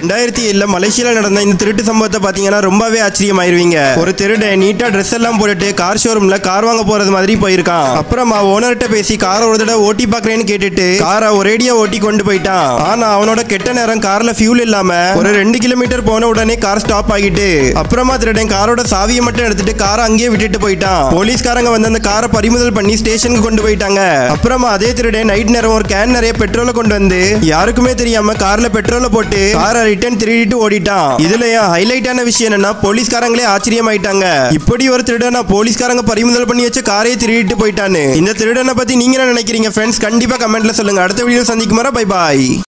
ரெண்டாயிரத்தி ஏழுல மலேசியால நடந்த இந்த திருட்டு சம்பவத்தை பாத்தீங்கன்னா ரொம்பவே ஆச்சரியமாயிருவீங்க ஒரு திருடன் நீட்டா ட்ரெஸ் எல்லாம் போட்டுட்டு கார் ஷோரூம்ல கார் வாங்க போறது மாதிரி போயிருக்கான் அப்புறமா ஓனர்கிட்ட பேசி காரை ஒரு தடவை ஓட்டி பாக்குறேன்னு கேட்டுட்டு காரை ஒரேடியா ஓட்டி கொண்டு போயிட்டான் ஆனா அவனோட கெட்ட நேரம் கார்ல ஃபியூல் இல்லாம ஒரு ரெண்டு கிலோமீட்டர் போன உடனே கார் ஸ்டாப் ஆகிட்டு அப்புறமா திருடன் காரோட சாவியை மட்டும் எடுத்துட்டு காரை அங்கேயே விட்டுட்டு போயிட்டான் போலீஸ்காரங்க வந்து அந்த காரை பறிமுதல் பண்ணி ஸ்டேஷனுக்கு கொண்டு போயிட்டாங்க அப்புறமா அதே திருடன் நைட் நேரம் ஒரு கேன் நிறைய பெட்ரோலை கொண்டு வந்து யாருக்குமே தெரியாம கார்ல பெட்ரோலை போட்டு காரை ரிட்டர்ன் திருடிட்டு ஓடிட்டான் இதுல என் ஹைலைட்டான விஷயம் என்னன்னா போலீஸ்காரங்களே ஆச்சரியமாயிட்டாங்க இப்படி ஒரு திருடனா போலீஸ்காரங்க பறிமுதல் பண்ணி வச்ச காரையே திருடிட்டு போயிட்டான்னு இந்த திருடனை பத்தி நீங்க என்ன நினைக்கிறீங்க ஃப்ரெண்ட்ஸ் கண்டிப்பா கமெண்ட்ல சொல்லுங்க அடுத்த வீடியோ சந்திக்கும் வரை பை பாய்